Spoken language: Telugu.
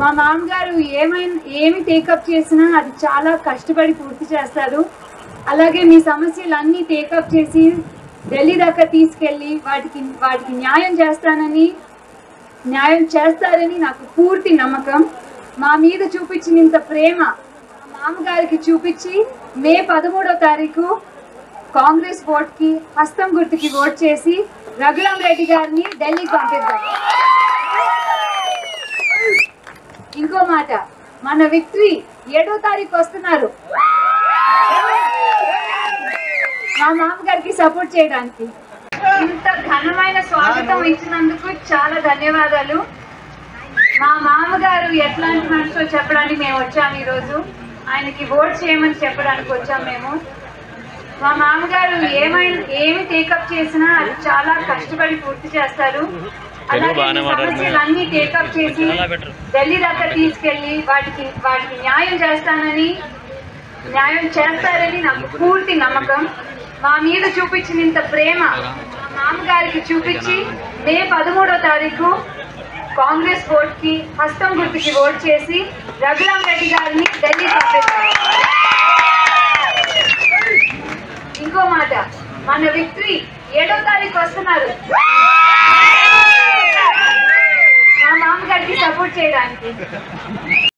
మా మామగారు ఏమైనా ఏమి టేకప్ చేసినా అది చాలా కష్టపడి పూర్తి చేస్తారు అలాగే మీ సమస్యలన్నీ టేకప్ చేసి ఢిల్లీ దాకా తీసుకెళ్ళి వాటికి వాటికి న్యాయం చేస్తానని న్యాయం చేస్తారని నాకు పూర్తి నమ్మకం మా మీద చూపించినంత ప్రేమ మా మామగారికి చూపించి మే పదమూడో తారీఖు కాంగ్రెస్ ఓట్ కి హస్తం గుర్తుకి ఓట్ చేసి రఘురాం రెడ్డి గారిని ఢిల్లీకి పంపిద్దాం ఇంకో మాట మన విక్టరీ ఏడో తారీఖు వస్తున్నారు మా మామగారికి సపోర్ట్ చేయడానికి ఇంత ఘనమైన స్వాగతం ఇచ్చినందుకు చాలా ధన్యవాదాలు మా మామగారు ఎట్లాంటి మనిషో చెప్పడానికి మేము వచ్చాము ఈరోజు ఆయనకి ఓట్ చేయమని చెప్పడానికి వచ్చాం మేము మా మామగారు ఏమైనా ఏమి టేకప్ చేసినా అది చాలా కష్టపడి పూర్తి చేస్తారు అలాగే ఈ సమస్యలన్నీ టేకప్ చేసి ఢిల్లీ దాకా తీసుకెళ్ళి వాటికి వాటికి న్యాయం చేస్తానని న్యాయం చేస్తారని నాకు పూర్తి నమ్మకం మా మీద చూపించినంత ప్రేమ మా మామగారికి చూపించి మే పదమూడో తారీఖు కాంగ్రెస్ ఓట్ కి హస్తం గుర్తుకి ఓట్ చేసి రఘురాం రెడ్డి గారిని ఢిల్లీ పంపిస్తారు ఇంకో మాట మన విక్టరీ ఏడో తారీఖు వస్తున్నారు మా మామగారికి సపోర్ట్ చేయడానికి